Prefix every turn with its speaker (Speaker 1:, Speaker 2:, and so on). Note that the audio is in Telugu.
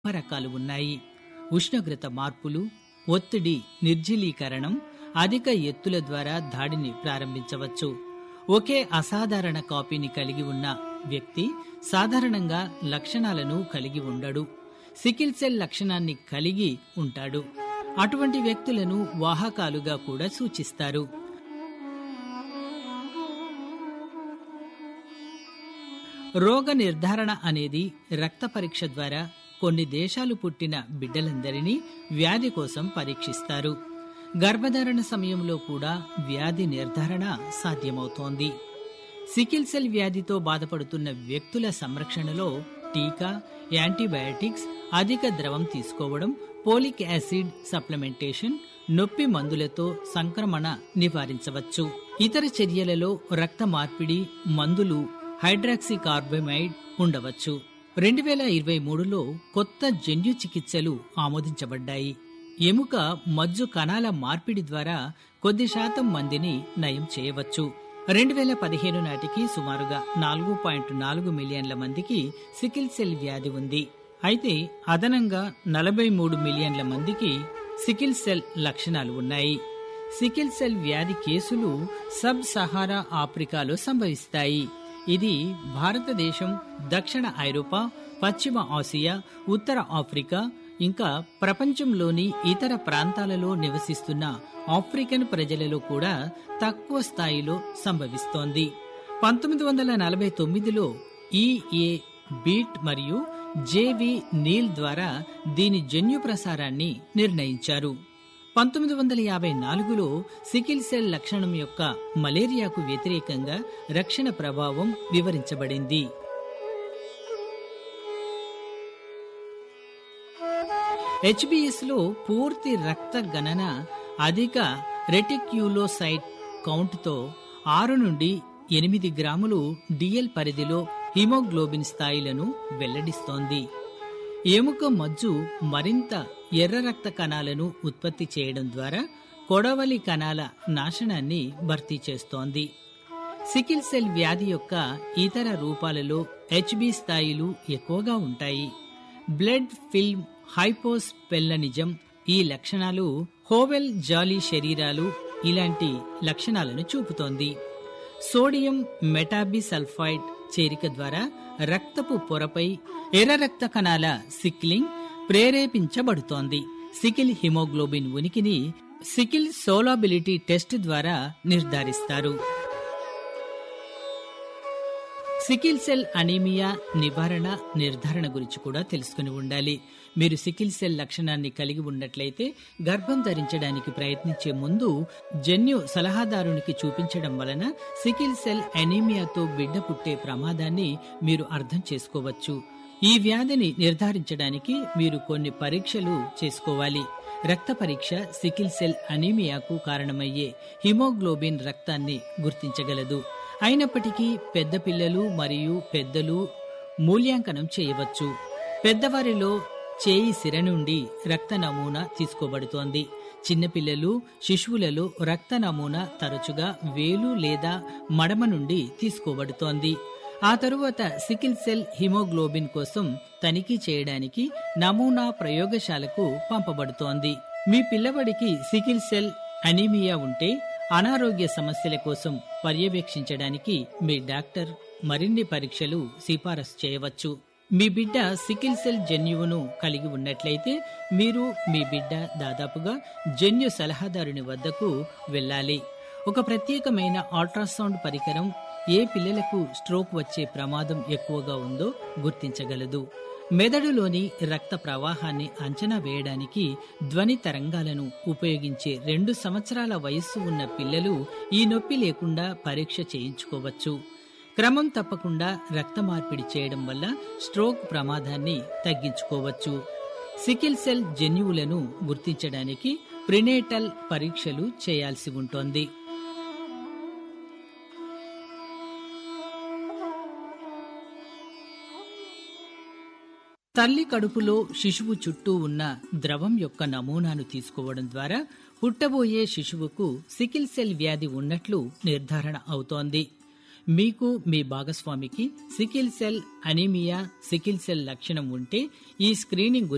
Speaker 1: రకాలు ఉన్నాయి ఉష్ణోగ్రత మార్పులు ఒత్తిడి నిర్జలీకరణం అధిక ఎత్తుల ద్వారా దాడిని ప్రారంభించవచ్చు ఒకే అసాధారణ కాపీని కలిగి ఉన్న వ్యక్తి సాధారణంగా లక్షణాలను కలిగి ఉండడు సికిల్ సెల్ లక్షణాన్ని కలిగి ఉంటాడు అటువంటి వ్యక్తులను వాహకాలుగా కూడా సూచిస్తారు రోగ నిర్ధారణ అనేది రక్త పరీక్ష ద్వారా కొన్ని దేశాలు పుట్టిన బిడ్డలందరినీ వ్యాధి కోసం పరీక్షిస్తారు గర్భధారణ సమయంలో కూడా వ్యాధి నిర్ధారణ సాధ్యమవుతోంది సికిల్ సెల్ వ్యాధితో బాధపడుతున్న వ్యక్తుల సంరక్షణలో టీకా యాంటీబయాటిక్స్ అధిక ద్రవం తీసుకోవడం పోలిక్ యాసిడ్ సప్లిమెంటేషన్ నొప్పి మందులతో సంక్రమణ నివారించవచ్చు ఇతర చర్యలలో రక్త మార్పిడి మందులు హైడ్రాక్సీ కార్బమైడ్ ఉండవచ్చు రెండు వేల ఇరవై మూడులో కొత్త జన్యు చికిత్సలు ఆమోదించబడ్డాయి ఎముక మజ్జు కణాల మార్పిడి ద్వారా కొద్ది శాతం మందిని నయం చేయవచ్చు రెండు వేల పదిహేను నాటికి సుమారుగా నాలుగు పాయింట్ నాలుగు మిలియన్ల మందికి సికిల్ సెల్ వ్యాధి ఉంది అయితే అదనంగా నలభై మూడు మిలియన్ల మందికి సికిల్ సెల్ లక్షణాలు ఉన్నాయి సికిల్ సెల్ వ్యాధి కేసులు సబ్ సహారా ఆఫ్రికాలో సంభవిస్తాయి ఇది భారతదేశం దక్షిణ ఐరోపా పశ్చిమ ఆసియా ఉత్తర ఆఫ్రికా ఇంకా ప్రపంచంలోని ఇతర ప్రాంతాలలో నివసిస్తున్న ఆఫ్రికన్ ప్రజలలో కూడా తక్కువ స్థాయిలో సంభవిస్తోంది పంతొమ్మిది వందల నలభై తొమ్మిదిలో ఈఏ బీట్ మరియు జేవి నీల్ ద్వారా దీని జన్యు ప్రసారాన్ని నిర్ణయించారు పంతొమ్మిది వందల యాభై నాలుగులో సికిల్ సెల్ లక్షణం యొక్క మలేరియాకు వ్యతిరేకంగా రక్షణ ప్రభావం వివరించబడింది హెచ్బిఎస్ లో పూర్తి రక్త గణన అధిక రెటిక్యులోసైట్ కౌంట్తో ఆరు నుండి ఎనిమిది గ్రాములు డిఎల్ పరిధిలో హిమోగ్లోబిన్ స్థాయిలను వెల్లడిస్తోంది ఎముక మజ్జు మరింత ఎర్ర రక్త కణాలను ఉత్పత్తి చేయడం ద్వారా కొడవలి కణాల నాశనాన్ని భర్తీ చేస్తోంది సికిల్ సెల్ వ్యాధి యొక్క ఇతర రూపాలలో హెచ్బి స్థాయిలు ఎక్కువగా ఉంటాయి బ్లడ్ ఫిల్మ్ హైపోస్పెల్లనిజం ఈ లక్షణాలు హోవెల్ జాలీ శరీరాలు ఇలాంటి లక్షణాలను చూపుతోంది సోడియం మెటాబిసల్ఫైడ్ చేరిక ద్వారా రక్తపు పొరపై ఎర్ర రక్త కణాల సిక్లింగ్ ప్రేరేపించబడుతోంది సికిల్ హిమోగ్లోబిన్ ఉనికిని సికిల్ సోలాబిలిటీ టెస్ట్ ద్వారా నిర్ధారిస్తారు సికిల్ సెల్ అనీమియా నివారణ నిర్ధారణ గురించి కూడా తెలుసుకుని ఉండాలి మీరు సికిల్ సెల్ లక్షణాన్ని కలిగి ఉన్నట్లయితే గర్భం ధరించడానికి ప్రయత్నించే ముందు జన్యు సలహాదారునికి చూపించడం వలన సికిల్ సెల్ అనీమియాతో బిడ్డ పుట్టే ప్రమాదాన్ని మీరు అర్థం చేసుకోవచ్చు ఈ వ్యాధిని నిర్ధారించడానికి మీరు కొన్ని పరీక్షలు చేసుకోవాలి రక్త పరీక్ష సికిల్ సెల్ అనీమియాకు కారణమయ్యే హిమోగ్లోబిన్ రక్తాన్ని గుర్తించగలదు అయినప్పటికీ పెద్ద పిల్లలు మరియు పెద్దలు మూల్యాంకనం చేయవచ్చు పెద్దవారిలో చేయి సిర నుండి రక్త నమూనా తీసుకోబడుతోంది చిన్నపిల్లలు శిశువులలో రక్త నమూనా తరచుగా వేలు లేదా మడమ నుండి తీసుకోబడుతోంది ఆ తరువాత సికిల్ సెల్ హిమోగ్లోబిన్ కోసం తనిఖీ చేయడానికి నమూనా ప్రయోగశాలకు పంపబడుతోంది మీ పిల్లవాడికి సికిల్ సెల్ అనీమియా ఉంటే అనారోగ్య సమస్యల కోసం పర్యవేక్షించడానికి మీ డాక్టర్ మరిన్ని పరీక్షలు సిఫారసు చేయవచ్చు మీ బిడ్డ సికిల్ సెల్ జన్యువును కలిగి ఉన్నట్లయితే మీరు మీ బిడ్డ దాదాపుగా జన్యు సలహాదారుని వద్దకు వెళ్ళాలి ఒక ప్రత్యేకమైన అల్ట్రాసౌండ్ పరికరం ఏ పిల్లలకు స్ట్రోక్ వచ్చే ప్రమాదం ఎక్కువగా ఉందో గుర్తించగలదు మెదడులోని రక్త ప్రవాహాన్ని అంచనా వేయడానికి ధ్వని తరంగాలను ఉపయోగించే రెండు సంవత్సరాల వయస్సు ఉన్న పిల్లలు ఈ నొప్పి లేకుండా పరీక్ష చేయించుకోవచ్చు క్రమం తప్పకుండా రక్త మార్పిడి చేయడం వల్ల స్ట్రోక్ ప్రమాదాన్ని తగ్గించుకోవచ్చు సికిల్ సెల్ జన్యువులను గుర్తించడానికి ప్రినేటల్ పరీక్షలు చేయాల్సి ఉంటుంది తల్లి కడుపులో శిశువు చుట్టూ ఉన్న ద్రవం యొక్క నమూనాను తీసుకోవడం ద్వారా పుట్టబోయే శిశువుకు సికిల్ సెల్ వ్యాధి ఉన్నట్లు నిర్ధారణ అవుతోంది మీకు మీ భాగస్వామికి sickle cell anaemia sickle cell లక్షణం ఉంటే ఈ స్క్రీనింగ్